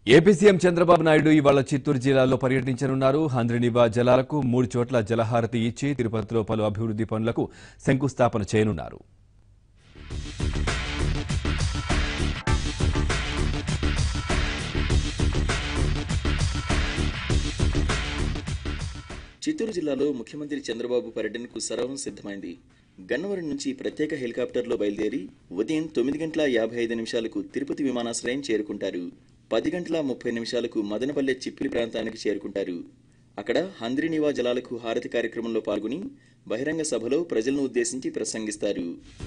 AP CM Chandrababu Naidu ఇవాళ చిత్తూరు జిల్లాలో పర్యటించనున్నారు హంద్రినివా జలాలకు మూడు చోట్ల జలహారతి ఇచ్చి తిరుపతిలో పలు అభివృద్ధి పనులకు శంకుస్థాపన చేయనున్నారు చిత్తూరు జిల్లాలో ముఖ్యమంత్రి చంద్రబాబు పర్యటనకు సర్వం సిద్ధమైంది గన్నవరం నుంచి ప్రత్యేక హెలికాప్టర్లో బయలుదేరి ఉదయం తొమ్మిది గంటల యాభై ఐదు నిమిషాలకు తిరుపతి విమానాశ్రయం చేరుకుంటారు పది గంటల ముప్పై నిమిషాలకు మదనపల్లె చిప్పిలి ప్రాంతానికి చేరుకుంటారు అక్కడ హంద్రినివా జలాలకు హారతి కార్యక్రమంలో పాల్గొని బహిరంగ సభలో ప్రజలను ఉద్దేశించి ప్రసంగిస్తారు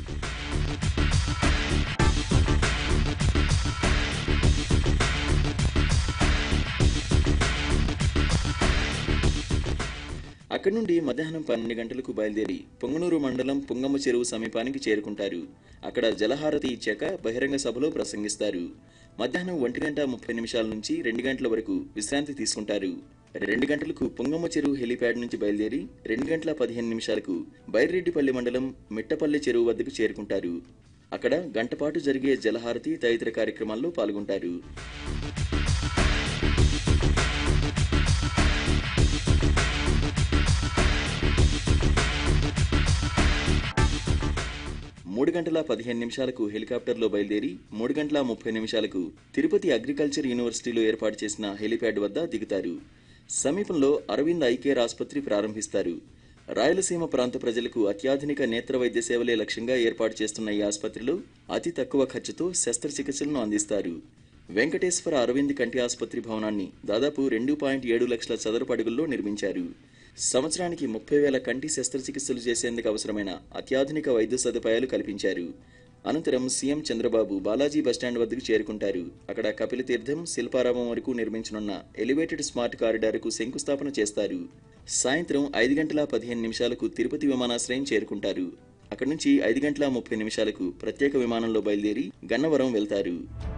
అక్కడి నుండి మధ్యాహ్నం పన్నెండు గంటలకు బయలుదేరి పొంగనూరు మండలం పుంగమ్మ చెరువు సమీపానికి చేరుకుంటారు అక్కడ జలహారతి ఇచ్చాక బహిరంగ సభలో ప్రసంగిస్తారు మధ్యాహ్నం ఒంటి గంట ముప్పై నిమిషాల నుంచి రెండు గంటల వరకు విశ్రాంతి తీసుకుంటారు రెండు గంటలకు పొంగమ్మ చెరువు హెలిప్యాడ్ నుంచి బయలుదేరి రెండు గంటల పదిహేను నిమిషాలకు బైరెడ్డిపల్లి మండలం మిట్టపల్లి చెరువు వద్దకు చేరుకుంటారు అక్కడ గంటపాటు జరిగే జలహారతి తదితర కార్యక్రమాల్లో పాల్గొంటారు మూడు గంటల పదిహేను నిమిషాలకు హెలికాప్టర్లో బయలుదేరి మూడు గంటల ముప్పై నిమిషాలకు తిరుపతి అగ్రికల్చర్ యూనివర్సిటీలో ఏర్పాటు చేసిన హెలిప్యాడ్ వద్ద దిగుతారు సమీపంలో అరవింద్ ఐకేర్ ఆసుపత్రి ప్రారంభిస్తారు రాయలసీమ ప్రాంత ప్రజలకు అత్యాధునిక నేత్ర వైద్య సేవలే లక్ష్యంగా ఏర్పాటు చేస్తున్న ఈ ఆసుపత్రిలో అతి తక్కువ ఖర్చుతో శస్త్రచికిత్సలను అందిస్తారు వెంకటేశ్వర అరవింద్ కంటి ఆసుపత్రి భవనాన్ని దాదాపు రెండు పాయింట్ ఏడు లక్షల చదరపు అడుగుల్లో నిర్మించారు సంవత్సరానికి ముప్పై వేల కంటి శస్త్రచికిత్సలు చేసేందుకు అవసరమైన అత్యాధునిక వైద్య సదుపాయాలు కల్పించారు అనంతరం సీఎం చంద్రబాబు బాలాజీ బస్టాండ్ వద్దకు చేరుకుంటారు అక్కడ కపిల తీర్థం శిల్పారామం వరకు నిర్మించనున్న ఎలివేటెడ్ స్మార్ట్ కారిడార్కు శంకుస్థాపన చేస్తారు సాయంత్రం ఐదు గంటల పదిహేను నిమిషాలకు తిరుపతి విమానాశ్రయం చేరుకుంటారు అక్కడి నుంచి ఐదు గంటల ముప్పై నిమిషాలకు ప్రత్యేక విమానంలో బయలుదేరి గన్నవరం వెళ్తారు